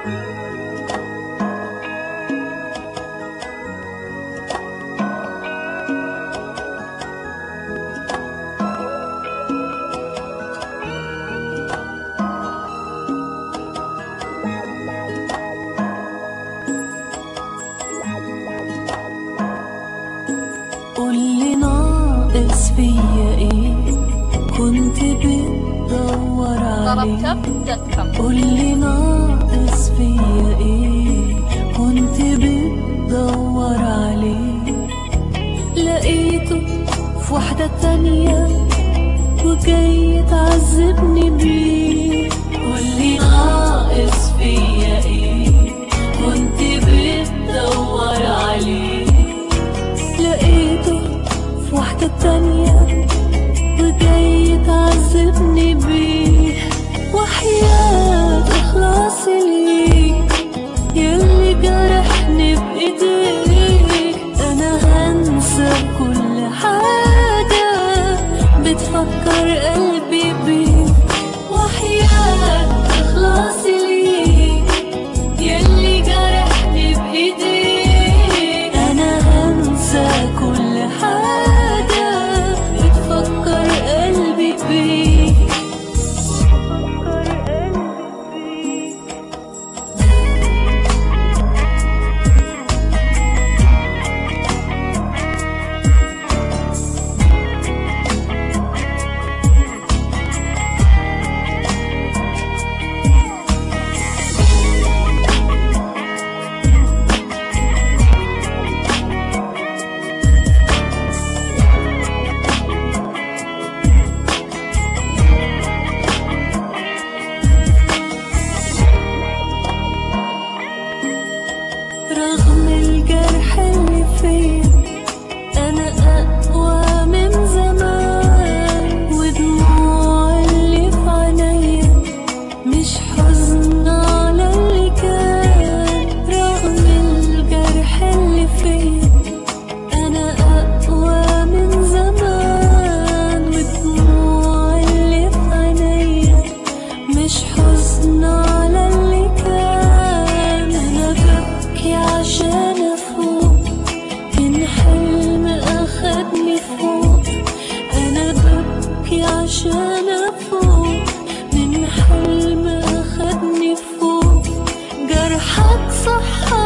قولي ناقص فيا ايه كنت بتدور عليه ضربت قولي ناقص فيا ايه كنت بتدور عليه لقيته في واحدة تانية وجاي تعذبني بيه قولي ناقص فيا ايه كنت بتدور عليه لقيته في واحدة تانية وجاي تعذبني بيه وحياة إخلاصي ليك يلي جرحني بإيديك أنا هنسى كل حاجة بتفكر قلبي بيك وحياة إخلاصي ليك يلي جرحني بإيديك أنا هنسى كل حاجة بتفكر قلبي بيك رغم الجرح اللي فيا انا اقوى من زمان ودموع اللي في عينيا مش حزن على اللي كان رغم الجرح اللي فيا انا اقوى من زمان ودموع اللي في عينيا مش حزن على اللي كان انا ببكي عشان افوق من حلم اخدني فوق انا ببكي عشان افوق من حلم اخدني فوق جرحك صح